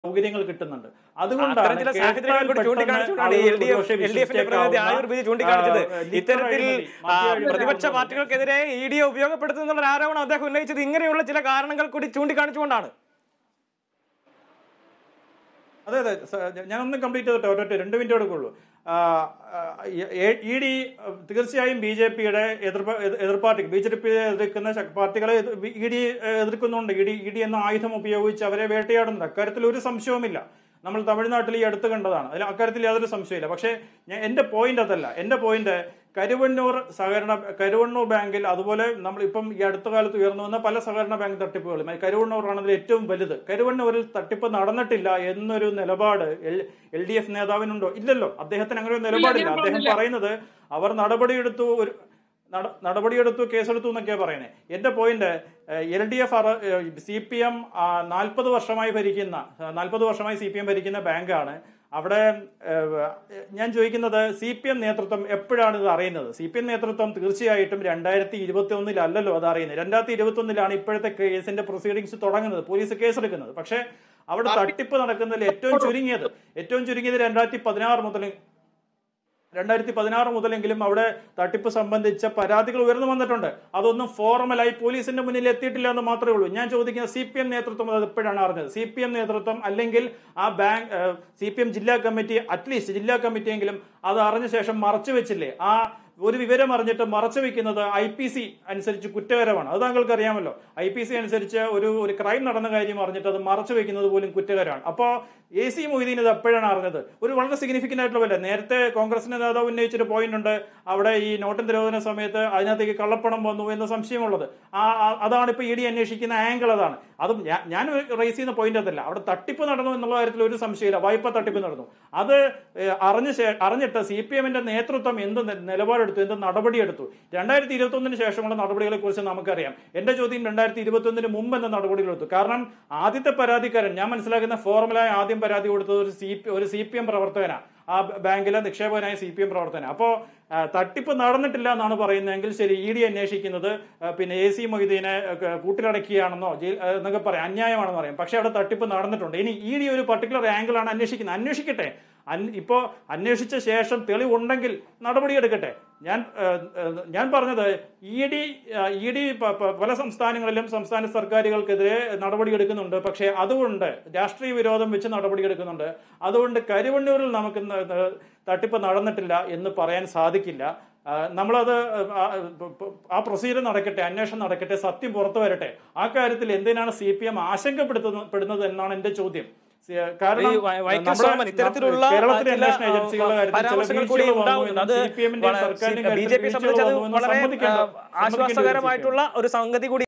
സൗകര്യങ്ങൾ കിട്ടുന്നുണ്ട് അത്തരം അതുകൊണ്ടാണ് ചില കേട്ടാൽ സാഹചര്യങ്ങൾ കൂടി പെട്ടെന്ന് ചൂണ്ടിക്കാണിച്ചുകൊണ്ടാണ് ആളുകൾ എൽ ഡി എഫ് ഒരുപക്ഷെ എൽ ഡി എഫിന്റെ പ്രതിനിധി വിശ്വസിച്ചേക്കാവുന്ന, ആയൂർ ബിജി ചൂണ്ടിക്കാണിച്ചത് ആ, ലിറ്റർ ഇത്തരത്തിൽ അഴിമതി, ആ, മദ്യ അഴിമതി പ്രതിപക്ഷ ആവുന്നത്. പാർട്ടികൾക്കെതിരെ ഇ ഡിയെ ഉപയോഗപ്പെടുത്തുന്നുള്ള ഒരു ആരോപണം അദ്ദേഹം ഉന്നയിച്ചത് ഇങ്ങനെയുള്ള ചില കാരണങ്ങൾ കൂടി ചൂണ്ടിക്കാണിച്ചുകൊണ്ടാണ് അതെ അതെ സ- ഞാനൊന്ന് കംപ്ലീറ്റ് ചെയ്തിട്ട് ഒരൊറ്റ രണ്ട് മിനിറ്റ് എടുക്കുള്ളൂ ഇ ഡി തീർച്ചയായും ബി ജെ പിയുടെ എതിർ എതിർ പാർട്ടി ബി ജെ പി എതിർക്കുന്ന ശക്- പാർട്ടികളെ ഇ ഡി എതിർക്കുന്നുണ്ട് ഇ ഡി ഇ ഡി എന്ന ആയുധം ഉപയോഗിച്ച് അവരെ വേട്ടയാടുന്നുണ്ട് അക്കാര്യത്തിൽ ഒരു സംശയവുമില്ല നമ്മൾ തമിഴ്നാട്ടിൽ ഈ അടുത്ത് കണ്ടതാണ് അതിൽ അക്കാര്യത്തിൽ യാതൊരു സംശയമില്ല പക്ഷേ ഞാൻ എന്റെ പോയിന്റ് അതല്ല എന്റെ പോയിന്റ് കരുവണ്ണൂർ സഹകരണ കരുവണ്ണൂർ ബാങ്കിൽ അതുപോലെ നമ്മൾ ഇപ്പം ഈ അടുത്ത കാലത്ത് ഉയർന്നു വന്ന പല സഹകരണ ബാങ്ക് തട്ടിപ്പുകളും കരുവണ്ണൂറാണ് അതിൽ ഏറ്റവും വലുത് കരുവണ്ണൂരിൽ തട്ടിപ്പ് നടന്നിട്ടില്ല എന്നൊരു നിലപാട് എൽ ഡി എഫ് നേതാവിനുണ്ടോ ഇല്ലല്ലോ അദ്ദേഹത്തിന് അങ്ങനെ ഒരു നിലപാടില്ല അദ്ദേഹം പറയുന്നത് അവർ നടപടിയെടുത്തു ഒരു നട- നടപടിയെടുത്തു കേസെടുത്തു എന്നൊക്കെയാ പറയുന്നത് എന്റെ point L D F C P M നാൽപ്പത് വർഷമായി ഭരിക്കുന്ന നാൽപ്പത് വർഷമായി സി പി എം ഭരിക്കുന്ന ബാങ്കാണ് അവിടെ ഏഹ്, ഞാൻ ചോദിക്കുന്നത് സി പി എം നേതൃത്വം എപ്പോഴാണ് ഇത് അറിയുന്നത് സി പി എം നേതൃത്വം തീർച്ചയായിട്ടും രണ്ടായിരത്തി ഇരുപത്തി ഒന്നിലല്ലല്ലോ അത് അറിയുന്നത് രണ്ടായിരത്തി ഇരുപത്തി ഒന്നിലാണ് ഇപ്പോഴത്തെ കേസിന്റെ പ്രൊസീഡിങ്സ് തുടങ്ങുന്നത് പോലീസ് കേസെടുക്കുന്നത് പക്ഷേ അവിടെ തട്ടിപ്പ് നടക്കുന്നതിൽ ഏറ്റവും ചുരുങ്ങിയത് ഏറ്റവും ചുരുങ്ങിയത് രണ്ടായിരത്തി പതിനാറ് മുതൽ രണ്ടായിരത്തി പതിനാറ് മുതലെങ്കിലും അവിടെ തട്ടിപ്പ് സംബന്ധിച്ച പരാതികൾ ഉയർന്നു വന്നിട്ടുണ്ട് അതൊന്നും ഫോർമലായി പോലീസിന്റെ മുന്നിൽ എത്തിയിട്ടില്ല എന്ന് മാത്രമേ ഉള്ളൂ ഞാൻ ചോദിക്കുന്നത് സി പി എം നേതൃത്വം അത് എപ്പോഴാണ് അറിഞ്ഞത് സി പി എം നേതൃത്വം അല്ലെങ്കിൽ ആ ബാങ്ക് സി പി എം ജില്ലാ കമ്മിറ്റി അറ്റ്ലീസ്റ്റ് ജില്ലാ കമ്മിറ്റിയെങ്കിലും അത് അറിഞ്ഞ ശേഷം മറച്ചു വെച്ചില്ലേ ആ ഒരു വിവരം അറിഞ്ഞിട്ട് മറച്ചു വെക്കുന്നത് ഐ പി സി അനുസരിച്ച് കുറ്റകരമാണ് അത് താങ്കൾക്ക് അറിയാമല്ലോ ഐ പി സി അനുസരിച്ച് ഒരു ഒരു ക്രൈം നടന്ന കാര്യം അറിഞ്ഞിട്ട് അത് മറച്ചു വെക്കുന്നത് പോലും കുറ്റകരമാണ് അപ്പോൾ എ സി മൊയ്തീൻ ഇത് എപ്പോഴാണ് അറിഞ്ഞത് ഒരു വളരെ സിഗ്നിഫിക്കന്റ് ആയിട്ടുള്ള പോലെ നേരത്തെ കോൺഗ്രസിന്റെ നേതാവ് ഉന്നയിച്ചൊരു പോയിന്റ് ഉണ്ട് അവിടെ ഈ നോട്ട് നിരോധന സമയത്ത് അതിനകത്തേക്ക് കള്ളപ്പണം വന്നു എന്ന സംശയമുള്ളത് ആ ആ- അതാണ് ഇപ്പൊ ഇ ഡി അന്വേഷിക്കുന്ന ആംഗിൾ അതാണ് അതും ഞാൻ- ഞാൻ റേസ് ചെയ്യുന്ന പോയിന്റ് അതല്ല അവിടെ തട്ടിപ്പ് നടന്നു എന്നുള്ള കാര്യത്തിൽ ഒരു സംശയമില്ല വായ്പ തട്ടിപ്പ് നടന്നു അത് ഏഹ്, അറിഞ്ഞ ശേ- അറിഞ്ഞിട്ട് സി പി എമ്മിന്റെ നേതൃത്വം എന്ത് നി- നിലപാടെടുത്തു എന്ത് നടപടിയെടുത്തു രണ്ടായിരത്തി ഇരുപത്തി ഒന്നിന് ശേഷമുള്ള നടപടികളെ കുറിച്ച് നമുക്കറിയാം എന്റെ ചോദ്യം രണ്ടായിരത്തി ഇരുപത്തി ഒന്നിന് മുമ്പ് എന്ന നടപടികളെടുത്തു കാരണം ആദ്യത്തെ പരാതിക്കാരൻ ഞാൻ മനസ്സിലാക്കുന്ന ഫോർമുലായി ആദ്യം പരാതി കൊടുത്തത് ഒരു സി പി ഒരു സി പി എം പ്രവർത്തകനാണ് ആ ബാങ്കിലെ നിക്ഷേപകനായ സി പി എം പ്രവർത്തന അപ്പോ ആ, തട്ടിപ്പ് നടന്നിട്ടില്ല എന്നാണ് പറയുന്നതെങ്കിൽ ശരി ഇ ഡി അന്വേഷിക്കുന്നത് ആ, പിന്നെ എ സി മൊയ്തീനെ ഒക്കെ കൂട്ടിലടക്കുകയാണെന്നോ ജയിൽ ആ, എന്നൊക്കെ പറയാം അന്യായമാണെന്ന് പറയാം പക്ഷെ അവിടെ തട്ടിപ്പ് നടന്നിട്ടുണ്ട് ഇനി ഇ ഡി ഒരു പർട്ടിക്കുലർ ആംഗിളാണ് അന്വേഷിക്കുന്നത് അന്വേഷിക്കട്ടെ അൻ- ഇപ്പോ അന്വേഷിച്ച ശേഷം തെളിവുണ്ടെങ്കിൽ നടപടിയെടുക്കട്ടെ ഞാൻ ആ, ആ, ഞാൻ പറഞ്ഞത് ഇ ഡി ഇ ഡി പല സംസ്ഥാനങ്ങളിലും സംസ്ഥാന സർക്കാരുകൾക്കെതിരെ നടപടിയെടുക്കുന്നുണ്ട് പക്ഷേ അതുകൊണ്ട് രാഷ്ട്രീയ വിരോധം വെച്ച് നടപടിയെടുക്കുന്നുണ്ട് അതുകൊണ്ട് കരുവണ്ണൂരിൽ നമുക്ക് ന- ന- തട്ടിപ്പ് നടന്നിട്ടില്ല എന്ന് പറയാൻ സാധിക്കില്ല ആ, നമ്മളത് ആ, ആ പ്രൊസീജിയർ നടക്കട്ടെ അന്വേഷണം നടക്കട്ടെ സത്യം പുറത്തു വരട്ടെ ആ കാര്യത്തിൽ എന്തിനാണ് സി പി എം ആശങ്കപ്പെടുത്തുന്നത് എന്നാണ് എന്റെ ചോദ്യം സി- കാരണം ഈ വൈ- വൈക്കം നമ്മുടെ- സോമൻ ഇത്തരത്തിലുള്ള കേരളത്തിലെ ചില, അന്വേഷണ ഏജൻസികളുടെ കാര്യത്തിൽ ചില പരാമർശങ്ങൾ കൂടി വീഴ്ചകൾ വന്നു ഉണ്ടാവുന്നുണ്ട് അത് എന്നും CPM ന്റെയും സർക്കാരിന്റെയും ബി ജെ കാര്യത്തിൽ പി വീഴ്ചകൾ സംബന്ധിച്ച് അത് വന്നു എന്നും വളരെ സമ്മതിക്കേണ്ട- ആ, സമ്മതിക്കേണ്ട ഒരു ആശ്വാസകരമായിട്ടുള്ള ഒരു സംഗതി കൂടി